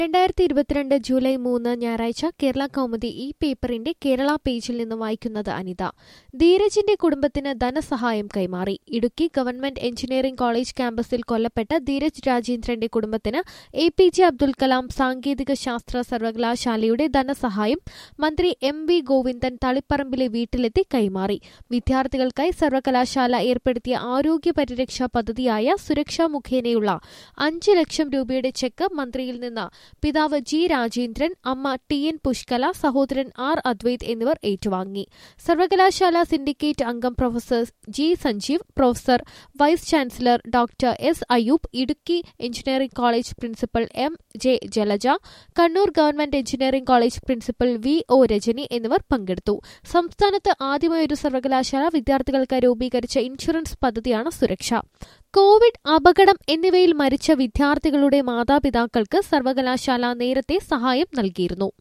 രണ്ടായിരത്തി ഇരുപത്തിരണ്ട് ജൂലൈ മൂന്ന് ഞായറാഴ്ച കേരള കൗമുദി ഈ പേപ്പറിന്റെ കേരള പേജിൽ നിന്ന് വായിക്കുന്നത് അനിത ധീരജിന്റെ കുടുംബത്തിന് ധനസഹായം കൈമാറി ഇടുക്കി ഗവൺമെന്റ് എഞ്ചിനീയറിംഗ് കോളേജ് ക്യാമ്പസിൽ കൊല്ലപ്പെട്ട ധീരജ് രാജേന്ദ്രന്റെ കുടുംബത്തിന് A P J Abdul Kalam സാങ്കേതിക ശാസ്ത്ര സർവകലാശാലയുടെ ധനസഹായം മന്ത്രി എം വി ഗോവിന്ദൻ തളിപ്പറമ്പിലെ വീട്ടിലെത്തി കൈമാറി വിദ്യാർത്ഥികൾക്കായി സർവകലാശാല ഏർപ്പെടുത്തിയ ആരോഗ്യ പരിരക്ഷാ പദ്ധതിയായ സുരക്ഷാ മുഖേനയുള്ള അഞ്ച് ലക്ഷം രൂപയുടെ ചെക്ക് മന്ത്രിയിൽ നിന്ന് പിതാവ് ജി രാജേന്ദ്രൻ അമ്മ ടി എൻ പുഷ്കല സഹോദരൻ ആർ അദ്വൈത് എന്നിവർ ഏറ്റുവാങ്ങി സർവകലാശാല സിൻഡിക്കേറ്റ് അംഗം professor G Sanjeev professor vice chancellor doctor S Ayub Idukki engineering college principal M J Jalaja Kannur government engineering college principal V O Rajani എന്നിവർ പങ്കെടുത്തു സംസ്ഥാനത്ത് ആദ്യമായി ഒരു സർവകലാശാല വിദ്യാർത്ഥികൾക്ക് രൂപീകരിച്ച ഇൻഷുറൻസ് പദ്ധതിയാണ് സുരക്ഷ കോവിഡ് അപകടം എന്നിവയിൽ മരിച്ച വിദ്യാർത്ഥികളുടെ മാതാപിതാക്കൾക്ക് സർവകലാശാല നേരത്തെ സഹായം നൽകിയിരുന്നു